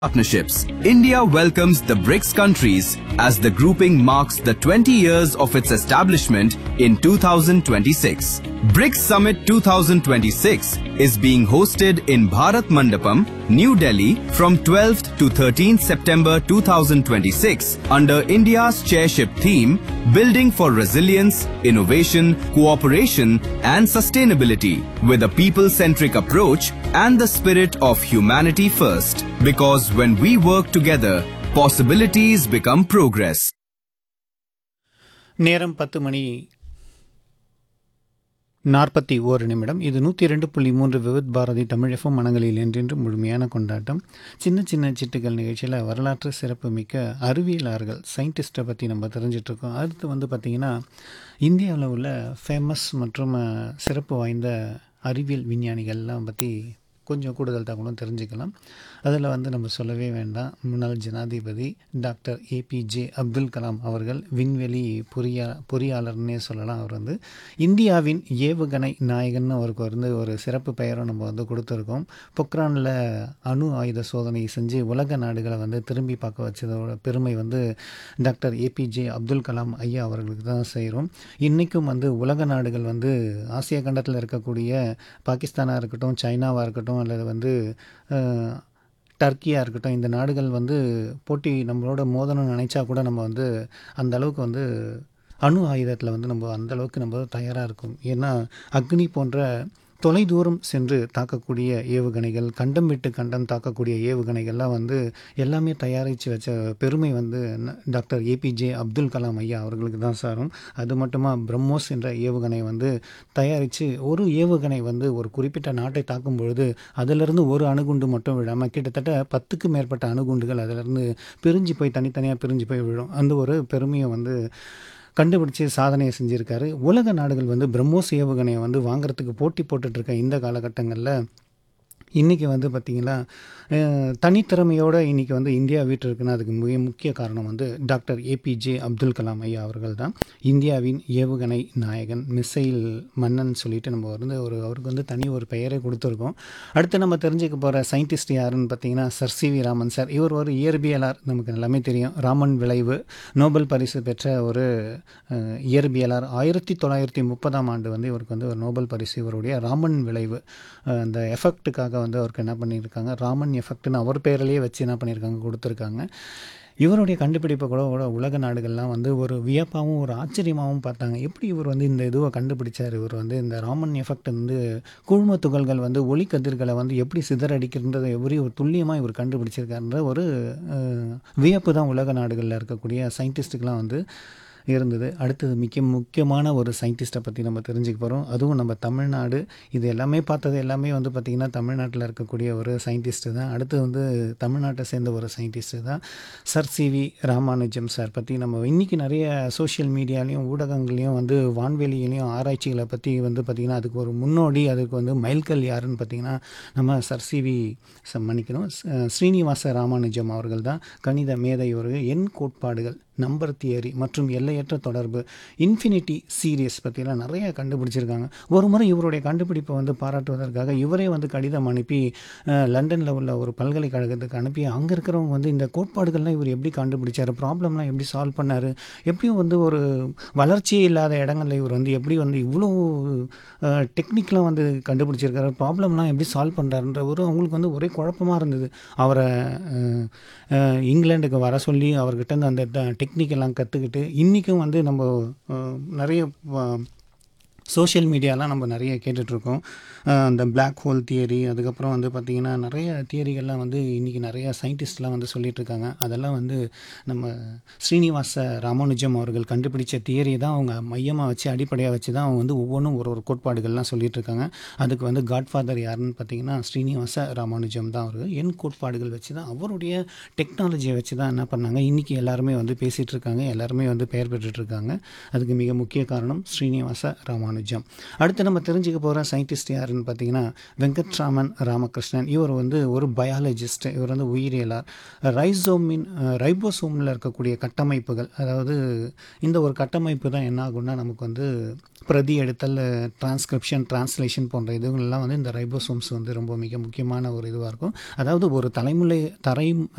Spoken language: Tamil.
partnerships. India welcomes the BRICS countries as the grouping marks the 20 years of its establishment in 2026. BRICS Summit 2026 is being hosted in Bharat Mandapam, New Delhi from 12th to 13th September 2026 under India's chairship theme Building for Resilience, Innovation, Cooperation and Sustainability with a people-centric approach and the spirit of humanity first. Because when we work together, possibilities become progress. நேரம் பத்து மணி நாற்பத்தி ஓரு நிமிடம் இது நூற்றி ரெண்டு புள்ளி மூன்று விவித் பாரதி தமிழ் எஃப்எம் மனங்களில் என்றென்று முழுமையான கொண்டாட்டம் சின்ன சின்ன சிட்டுகள் நிகழ்ச்சியில் வரலாற்று சிறப்பு மிக்க அறிவியலாளர்கள் சயின்டிஸ்ட்டை பற்றி நம்ம தெரிஞ்சிட்ருக்கோம் அடுத்து வந்து பார்த்திங்கன்னா இந்தியாவில் உள்ள ஃபேமஸ் மற்றும் அஹ், சிறப்பு வாய்ந்த அறிவியல் விஞ்ஞானிகள்லாம் பற்றி கொஞ்சம் கூடுதல் தகவலும் தெரிஞ்சுக்கலாம் அதில் வந்து நம்ம சொல்லவே வேண்டாம் முன்னாள் ஜனாதிபதி டாக்டர் ஏபிஜே அப்துல் கலாம் அவர்கள் விண்வெளி பொறியா பொறியாளர்னே சொல்லலாம் அவர் வந்து இந்தியாவின் ஏவுகணை நாயகன் அவருக்கு வந்து ஒரு சிறப்பு பெயரை நம்ம வந்து கொடுத்துருக்கோம் பொக்ரானில் அணு ஆயுத சோதனை செஞ்சு உலக நாடுகளை வந்து திரும்பி பார்க்க வச்சதோட பெருமை வந்து டாக்டர் ஏபிஜே அப்துல் கலாம் ஐயா அவர்களுக்கு தான் செய்கிறோம் இன்றைக்கும் வந்து உலக நாடுகள் வந்து ஆசிய கண்டத்தில் இருக்கக்கூடிய பாகிஸ்தானாக இருக்கட்டும் சைனாவாக இருக்கட்டும் அல்லது வந்து அஹ், டர்க்கியாக இருக்கட்டும் இந்த நாடுகள் வந்து போட்டி நம்மளோட மோதணும்னு நினைச்சா கூட நம்ம வந்து அந்த அளவுக்கு வந்து அணு ஆயுதத்தில் வந்து நம்ம அந்த அளவுக்கு நம்ம தயாராக இருக்கும் ஏன்னா அக்னி போன்ற தொலைதூரம் சென்று தாக்கக்கூடிய ஏவுகணைகள் கண்டம் விட்டு கண்டம் தாக்கக்கூடிய ஏவுகணைகள்லாம் வந்து எல்லாமே தயாரித்து வச்ச பெருமை வந்து ந- டாக்டர் ஏபிஜே அப்துல் கலாம் ஐயா அவர்களுக்கு தான் சாரும் அது மட்டுமா பிரம்மோஸ் என்ற ஏவுகணை வந்து தயாரித்து ஒரு ஏவுகணை வந்து ஒரு குறிப்பிட்ட நாட்டை தாக்கும் பொழுது அதிலிருந்து ஒரு அணுகுண்டு மட்டும் விழாமல் கிட்டத்தட்ட பத்துக்கு மேற்பட்ட அணுகுண்டுகள் அதிலிருந்து பிரிஞ்சு போய் தனித்தனியாக பிரிஞ்சு போய் விழும் அந்த ஒரு பெருமையை வந்து கண்டுபிடிச்சு சாதனையை செஞ்சுருக்காரு உலக நாடுகள் வந்து பிரம்மோஸ் ஏவுகணையை வந்து வாங்குறதுக்கு போட்டி போட்டுட்டு இருக்க இந்த காலகட்டங்களில் இன்றைக்கி வந்து பார்த்திங்கன்னா அஹ், தனித்திறமையோடு இன்றைக்கி வந்து இந்தியா வீட்டிருக்குன்னா அதுக்கு மிக முக்கிய காரணம் வந்து டாக்டர் ஏபிஜே அப்துல் கலாம் ஐயா அவர்கள் தான் இந்தியாவின் ஏவுகணை நாயகன் மிசைல் மன்னன் சொல்லிட்டு நம்ம வந்து ஒரு அவருக்கு வந்து தனி ஒரு பெயரை கொடுத்துருக்கோம் அடுத்து நம்ம தெரிஞ்சுக்க போகிற சயின்டிஸ்ட் யாருன்னு பார்த்தீங்கன்னா sir C V Raman sir இவர் ஒரு இயற்பியலார் நமக்கு எல்லாமே தெரியும் ராமன் விளைவு நோபல் பரிசு பெற்ற ஒரு அஹ், இயற்பியலார் ஆயிரத்தி தொள்ளாயிரத்தி முப்பதாம் ஆண்டு வந்து இவருக்கு வந்து ஒரு நோபல் பரிசு இவருடைய ராமன் விளைவு அஹ், அந்த எஃபெக்ட்டுக்காக வந்து அவருக்கு என்ன பண்ணியிருக்காங்க ராமன் எஃபெக்ட்னு அவர் பேரிலேயே வச்சு என்ன பண்ணியிருக்காங்க கொடுத்துருக்காங்க இவருடைய கண்டுபிடிப்பை கூட கூட உலக நாடுகள்லாம் வந்து ஒரு வியப்பாகவும் ஒரு ஆச்சரியமாகவும் பார்த்தாங்க எப்படி இவர் வந்து இந்த இதுவை கண்டுபிடிச்சார் இவர் வந்து இந்த ராமன் எஃபெக்ட் வந்து குழும துகள்கள் வந்து ஒளிக்கதிர்களை வந்து எப்படி சிதறடிக்கிறன்றதை எப்படி ஒரு துல்லியமாக இவர் கண்டுபிடிச்சிருக்காருன்ற ஒரு அஹ், வியப்பு தான் உலக நாடுகளில் இருக்கக்கூடிய சயின்டிஸ்ட்டுக்கெலாம் வந்து இருந்தது அடுத்தது மிக்க முக்கியமான ஒரு சயின்டிஸ்ட்டை பற்றி நம்ம தெரிஞ்சுக்க போகிறோம் அதுவும் நம்ம தமிழ்நாடு இது எல்லாமே பார்த்தது எல்லாமே வந்து பார்த்திங்கன்னா தமிழ்நாட்டில் இருக்கக்கூடிய ஒரு சயின்டிஸ்ட்டு தான் அடுத்து வந்து தமிழ்நாட்டை சேர்ந்த ஒரு சயின்டிஸ்ட்டு தான் சர் சிவி ராமானுஜம் சார் பற்றி நம்ம இன்றைக்கி நிறைய சோஷியல் மீடியாலையும் ஊடகங்களையும் வந்து வான்வெளியிலையும் ஆராய்ச்சிகளை பற்றி வந்து பார்த்திங்கன்னா அதுக்கு ஒரு முன்னோடி அதுக்கு வந்து மைல்கல் யாருன்னு பார்த்திங்கன்னா நம்ம சர் சிவி மன்னிக்கணும் ஸ்- ஸ்ரீனிவாச ராமானுஜம் அவர்கள் தான் கணித மேதை ஒரு எண் கோட்பாடுகள் நம்பர் தியரி மற்றும் எல்லையற்ற தொடர்பு இன்ஃபினிட்டி சீரியஸ் பற்றிலாம் நிறைய கண்டுபிடிச்சிருக்காங்க ஒரு முறை இவருடைய கண்டுபிடிப்பை வந்து பாராட்டுவதற்காக இவரே வந்து கடிதம் அனுப்பி லண்டனில் உள்ள ஒரு பல்கலைக்கழகத்துக்கு அனுப்பி அங்கே இருக்கிறவங்க வந்து இந்த கோட்பாடுகள்லாம் இவர் எப்படி கண்டுபிடிச்சார் ப்ராப்ளம்லாம் எப்படி சால்வ் பண்ணார் எப்படியும் வந்து ஒரு வளர்ச்சியே இல்லாத இடங்கள்ல இவர் வந்து எப்படி வந்து இவ்வளோ டெக்னிக்லாம் வந்து கண்டுபிடிச்சிருக்காரு ப்ராப்ளம்லாம் எப்படி சால்வ் பண்ணுறாருன்ற ஒரு அவங்களுக்கு வந்து ஒரே குழப்பமாக இருந்தது அவரை அஹ், அஹ், இங்கிலாந்துக்கு வர சொல்லி அவர்கிட்ட இருந்து அந்த டெக்னிக் எல்லாம் கற்றுக்கிட்டு இன்றைக்கும் வந்து நம்ம அஹ், நிறைய அஹ், சோஷியல் மீடியாலாம் நம்ம நிறைய கேட்டுட்ருக்கோம் அந்த Black ஹோல் தியரி அதுக்கப்புறம் வந்து பார்த்திங்கன்னா நிறைய தியரிகள்லாம் வந்து இன்றைக்கி நிறைய சயின்டிஸ்ட்லாம் வந்து சொல்லிட்டு இருக்காங்க அதெல்லாம் வந்து நம்ம ஸ்ரீனிவாச ராமானுஜம் அவர்கள் கண்டுபிடிச்ச தியரி தான் அவங்க மையமாக வச்சு அடிப்படையாக வச்சு தான் அவங்க வந்து ஒவ்வொன்றும் ஒரு ஒரு கோட்பாடுகள்லாம் சொல்லிட்டு இருக்காங்க அதுக்கு வந்து காட்ஃபாதர் யாருன்னு பார்த்தீங்கன்னா ஸ்ரீனிவாச ராமானுஜம் தான் அவர்கள் எண் கோட்பாடுகள் வச்சு தான் அவருடைய டெக்னாலஜியை வச்சு தான் என்ன பண்ணாங்க இன்றைக்கி எல்லாருமே வந்து பேசிகிட்டு இருக்காங்க எல்லாருமே வந்து பெயர் பெற்றுட்டு இருக்காங்க அதுக்கு மிக முக்கிய காரணம் ஸ்ரீனிவாச ராமானுஜம் அடுத்து நம்ம தெரிஞ்சுக்க போகிற சயின்டிஸ்ட் யாருன்னு பார்த்தீங்கன்னா வெங்கட்ராமன் ராமகிருஷ்ணன் இவர் வந்து ஒரு பயாலஜிஸ்ட் இவர் வந்து உயிரியலார் ரைசோமின் ரைபோசோமில் இருக்கக்கூடிய கட்டமைப்புகள் அதாவது இந்த ஒரு கட்டமைப்பு தான் என்ன ஆகும்னா நமக்கு வந்து பிரதி எடுத்தல் டிரான்ஸ்கிரிப்ஷன் டிரான்ஸ்லேஷன் போன்ற இதுகள்லாம் வந்து இந்த ரைபோசோம்ஸ் வந்து ரொம்ப மிக முக்கியமான ஒரு இதுவாக இருக்கும் அதாவது ஒரு தலைமுறை தரை